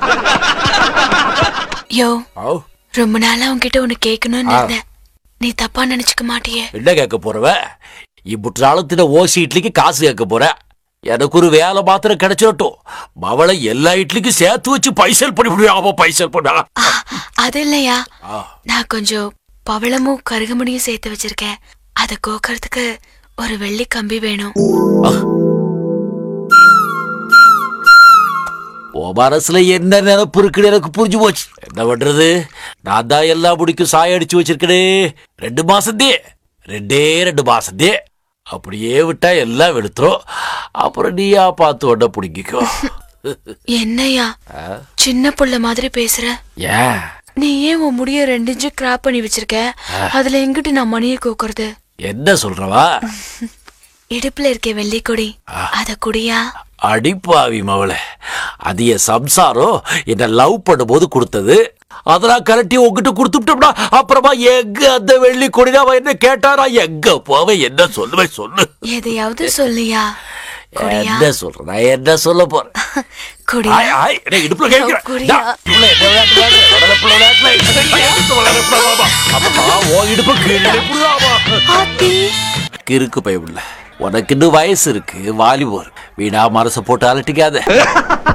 யோ ஆ, ரொம்ப நாளா உன்கிட்ட ஒண்ணு கேட்கணும்னு இருந்தேன் நீ தப்பா நினைச்சுக்க மாட்டியே என்ன கேட்க போறவ இப்புற்றாலத்தின ஓசி இட்லிக்கு காசு கேட்க போற எனக்கு ஒரு வேலை மாத்திரம் கிடைச்சிடட்டும் மவளை எல்லா இட்லிக்கும் சேர்த்து வச்சு பைசல் பண்ணி விடுவாம பைசல் பண்ணா ஆ, அது இல்லையா ஆ. நான் கொஞ்சம் பவளமும் கருகமணியும் சேர்த்து வச்சிருக்கேன் அத கோக்கறதுக்கு ஒரு வெள்ளி கம்பி வேணும் உன் மனசுல என்ன நினைப்பு இருக்குன்னு எனக்கு புரிஞ்சு போச்சு என்ன பண்றது நான் தான் எல்லா முடிக்கும் சாய அடிச்சு வச்சிருக்கனே ரெண்டு மாசத்தே ரெண்டே ரெண்டு மாசத்தே அப்படியே விட்டா எல்லாம் வெளுத்துரும் அப்புறம் நீயா பார்த்து உடனே பிடிங்கிக்கோ என்னையா சின்ன புள்ள மாதிரி பேசுற ஏன் நீ ஏன் உன் முடிய ரெண்டு இன்ச்சு கிராப் பண்ணி வச்சிருக்க அதுல எங்கிட்டு நான் மணியை கோக்குறது என்ன சொல்றவா இடுப்புல இருக்க வெள்ளி கொடி அத குடியா அடிப்பாவி மவளே அது என் சம்சாரம் என்ன லவ் பண்ணும்போது கொடுத்தது அதெல்லாம் கலட்டி உங்ககிட்ட கொடுத்துட்டோம்னா அப்புறமா எங்க அந்த வெள்ளி கொடினா அவன் என்ன கேட்டாரா எங்க போவேன் என்ன சொல்லுவேன் சொல்லு எதையாவது சொல்லியா குடியா என்ன சொல்றேன் நான் என்ன சொல்ல போறேன் குடியா ஆய், ஆய், டேய், இடுப்புல கேட்கிறேன். குடியா. டா, புள்ள, என்ன விளையாட்டு விளையாடுற? வடல புள்ள விளையாட்டுல, ஐயா, இடுப்பு விளையாடுற புள்ள, வாமா. அப்பா, உன் இடுப்பு கீழே புடுறாமா. ஆத்தி கிறுக்கு பயமுள்ள உனக்கு இன்னும் வயசு இருக்கு வாலிபோர் வீணா மனசை போட்டு அலட்டிக்காத